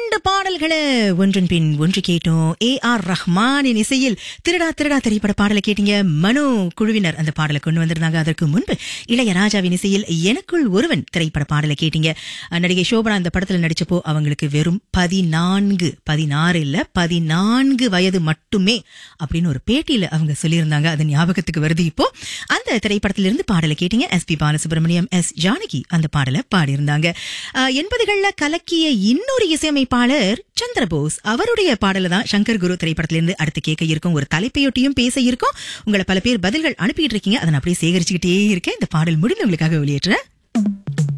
இரண்டு பாடல்களை ஒன்றன் பின் ஒன்று கேட்டோம் ஏ ஆர் ரஹ்மானின் இசையில் திருடா திருடா திரைப்பட பாடலை கேட்டீங்க மனோ குழுவினர் அந்த பாடலை கொண்டு வந்திருந்தாங்க அதற்கு முன்பு இளையராஜாவின் இசையில் எனக்குள் ஒருவன் திரைப்பட பாடலை கேட்டீங்க அஹ் நடிகை சோபனா இந்த படத்துல நடிச்சப்போ அவங்களுக்கு வெறும் பதினான்கு பதினாறு இல்ல பதினான்கு வயது மட்டுமே அப்படின்னு ஒரு பேட்டியில அவங்க சொல்லியிருந்தாங்க அது ஞாபகத்துக்கு வருது இப்போ அந்த திரைப்படத்திலிருந்து பாடலை கேட்டீங்க S P Balasubrahmanyam S Janaki அந்த பாடலை பாடியிருந்தாங்க அஹ் எண்பதுகள்ல கலக்கிய இன்னொரு இசையமைப்பாளர் சந்திரபோஸ் அவருடைய பாடலை தான் சங்கர் குரு திரைப்படத்திலிருந்து அடுத்து கேட்க இருக்கும் ஒரு தலைப்பையொட்டியும் பேச இருக்கும் உங்களை பல பேர் பதில்கள் அனுப்பிட்டு இருக்கீங்க அதை நான் அப்படியே சேகரிச்சுக்கிட்டே இருக்கேன் இந்த பாடல் முடிந்து உங்களுக்காக வெளியேற்றுறேன்